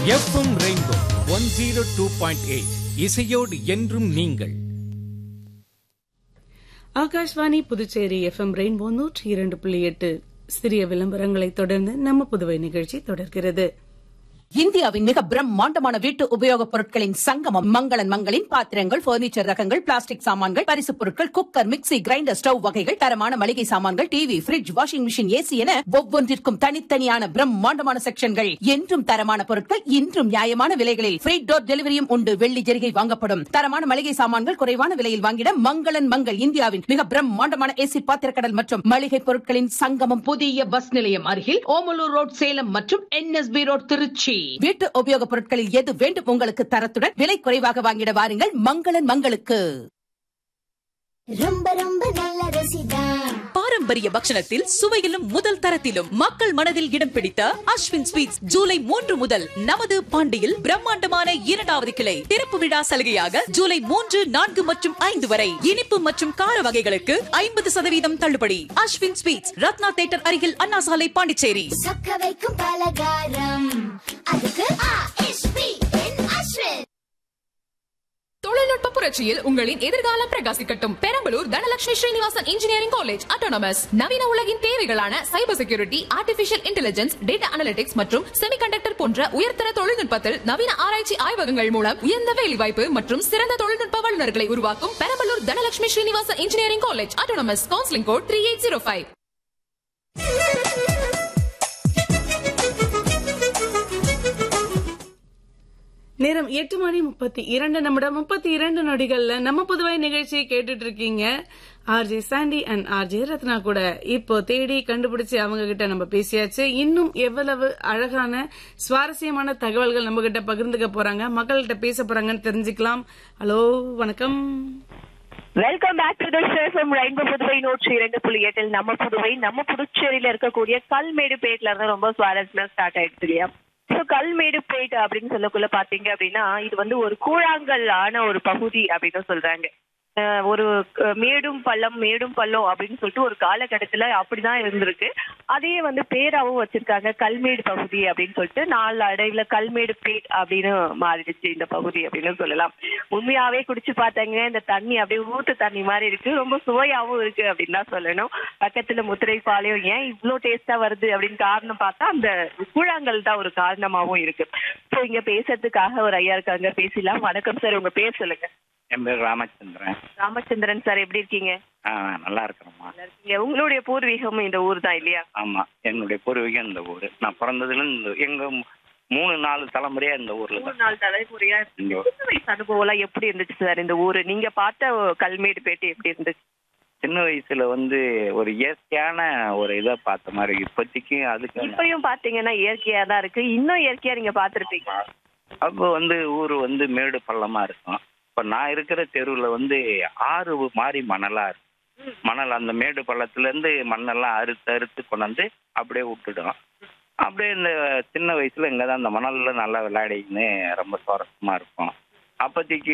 FM rainbow one zero two point eight இசையோடு என்றும் நீங்கள் ஆகாஷ்வாணி புதுச்சேரி எஃப்எம் ரெயின்போ நூற்றி இரண்டு புள்ளி எட்டு சிறிய விளம்பரங்களை தொடர்ந்து நம்ம புதுவை நிகழ்ச்சி தொடர்கிறது இந்தியாவின் மிக பிரம்மாண்டமான வீட்டு உபயோகப் பொருட்களின் சங்கமம் மங்களன் மங்களின் பாத்திரங்கள் பர்னிச்சர் ரகங்கள் பிளாஸ்டிக் சாமான்கள் பரிசுப் பொருட்கள் குக்கர் மிக்ஸி கிரைண்டர் ஸ்டவ் வகைகள் தரமான மளிகை சாமான்கள் TV fridge washing machine AC என ஒவ்வொன்றிற்கும் தனித்தனியான பிரம்மாண்டமான செக்ஷன்கள் என்றும் தரமான பொருட்கள் இன்றும் நியாயமான விலைகளில் ஃப்ரீ டோர் டெலிவரியும் உண்டு வெள்ளி ஜெரிகை வாங்கப்படும் தரமான மளிகை சாமான்கள் குறைவான விலையில் வாங்கிட மங்களன் மங்கள் இந்தியாவின் மிக பிரம்மாண்டமான ஏசி பாத்திரக்கடல் மற்றும் மளிகை பொருட்களின் சங்கமம் புதிய பஸ் நிலையம் அருகில் ஓமலூர் ரோட் சேலம் மற்றும் என்எஸ்பி ரோட் திருச்சி வீட்டு உபயோகப் பொருட்களில் எது வேண்டும் உங்களுக்கு தரத்துடன் விலை குறைவாக வாங்கிட வாருங்கள் மங்களன் மங்களுக்கு ரொம்ப ரொம்ப நல்ல ருசிதா பாரம்பரிய பக்ஷணத்தில் சுவையிலும் முதல் தரத்திலும் மக்கள் மனதில் இடம் பிடித்த அஸ்வின் ஸ்வீட்ஸ் ஜூலை மூன்று முதல் நமது பாண்டியில் பிரம்மாண்டமான இரண்டாவது கிளை திறப்பு விழா சலுகையாக ஜூலை மூன்று நான்கு மற்றும் ஐந்து வரை இனிப்பு மற்றும் கார வகைகளுக்கு ஐம்பது சதவீதம் தள்ளுபடி அஸ்வின் ஸ்வீட்ஸ் ரத்னா தேட்டர் அருகில் அண்ணா சாலை பாண்டிச்சேரி சொக்க வைக்கும் பலகாரம் அதுக்கு ஆ.எஸ்.பி. என் அஸ்வின் தொழில்நுட்ப புரட்சியில் உங்களின் எதிர்காலம் பிரகாசிக்கட்டும் Perambalur Dhanalakshmi Srinivasan engineering college autonomous நவீன உலகின் தேவைகளான cyber security artificial intelligence data analytics மற்றும் செமிகண்டக்டர் போன்ற உயர்தர தொழில்நுட்பத்தில் நவீன ஆராய்ச்சி ஆய்வகங்கள் மூலம் உயர்ந்த வேலைவாய்ப்பு மற்றும் சிறந்த தொழில்நுட்ப வல்லுநர்களை உருவாக்கும் Perambalur Dhanalakshmi Srinivasan engineering college autonomous counselling code three eight zero five நேரம் எட்டு மணி முப்பத்தி இரண்டு நிமிடம் முப்பத்தி இரண்டு நொடிகள்ல நம்ம புதுவை நிகழ்ச்சியை கேட்டுட்டு இருக்கீங்க RJ Sandy and RJ Ratna கூட இப்போ தேடி கண்டுபிடிச்சு அவங்க கிட்ட நம்ம பேசியாச்சு இன்னும் எவ்வளவு அழகான சுவாரஸ்யமான தகவல்கள் நம்ம கிட்ட பகிர்ந்துக்க போறாங்க மக்கள்கிட்ட பேச போறாங்கன்னு தெரிஞ்சுக்கலாம் ஹலோ வணக்கம் வெல்கம் பேக் டு த ஷேஃபம் ரெயின்போ புதுவை நூற்றி இரண்டு புள்ளி எட்டில் நம்ம புதுவை நம்ம புதுச்சேரியில இருக்கக்கூடிய கல்மேடு பேட்ல இருந்து ரொம்ப சுவாரஸ்யமா ஸ்டார்ட் ஆயிடுச்சு இல்லையா ஸோ கல்மேடு பேட் அப்படின்னு சொல்லக்குள்ள பாத்தீங்க அப்படின்னா இது வந்து ஒரு கூழாங்கல் ஆன ஒரு பகுதி அப்படின்னு சொல்றாங்க அஹ் ஒரு அஹ், மேடும் பள்ளம் மேடும் பள்ளம் அப்படின்னு சொல்லிட்டு ஒரு காலகட்டத்துல அப்படிதான் இருந்திருக்கு அதையே வந்து பேராவும் வச்சிருக்காங்க கல்மேடு பகுதி அப்படின்னு சொல்லிட்டு நாலு அடைவுல கல்மேடு பேட் அப்படின்னு மாறிடுச்சு இந்த பகுதி அப்படின்னு சொல்லலாம் உண்மையாவே குடிச்சு பார்த்தாங்க இந்த தண்ணி அப்படியே ஊத்து தண்ணி மாதிரி இருக்கு ரொம்ப சுவையாவும் இருக்கு அப்படின்னு தான் சொல்லணும் பக்கத்துல முத்திரை பாளையம் ஏன் இவ்ளோ டேஸ்டா வருது அப்படின்னு காரணம் பார்த்தா அந்த கூழாங்கல் தான் ஒரு காரணமாவும் இருக்கு ஸோ இங்க பேசுறதுக்காக ஒரு ஐயா இருக்காங்க பேசலாம் வணக்கம் சார் உங்க பேர் சொல்லுங்க என் பேர் ராமச்சந்திரன் ராமச்சந்திரன் சார் எப்படி இருக்கீங்க ஆ நல்லா இருக்கிறேம்மா நல்லா இருக்கீங்க உங்களுடைய பூர்வீகம் இந்த ஊர் தான் இல்லையா ஆமா என்னுடைய பூர்வீகம் இந்த ஊர் நான் பிறந்ததுல இந்த எங்க மு- மூணு நாலு தலைமுறையா இந்த ஊர்ல மூணு தான் நாள் தலைமுறையா இங்க சின்ன வயசு அனுபவம் எல்லாம் எப்படி இருந்துச்சு சார் இந்த ஊரு நீங்க பார்த்த கல்மேடு பேட்டி எப்படி இருந்துச்சு சின்ன வயசுல வந்து ஒரு இயற்கையான ஒரு இதை பார்த்த மாதிரி இப்போதைக்கு அதுக்கு இப்பயும் பாத்தீங்கன்னா இயற்கையா தான் இருக்கு இன்னும் இயற்கையா நீங்க பாத்திருப்பீங்க அப்போ வந்து ஊர் வந்து மேடு பள்ளமா இருக்கும் இப்ப நான் இருக்கிற தெருவுல வந்து ஆறு மாறி மணலா இருக்கும் மணல் அந்த மேடு பள்ளத்துல இருந்து மண்ணெல்லாம் அறுத்து அறுத்து கொண்டாந்து அப்படியே விட்டுடும் அப்படியே இந்த சின்ன வயசுல இங்கதான் அந்த மணல்ல நல்லா விளையாடிக்கின்னு ரொம்ப சுவாரஸ்யமா இருக்கும் அப்போதைக்கு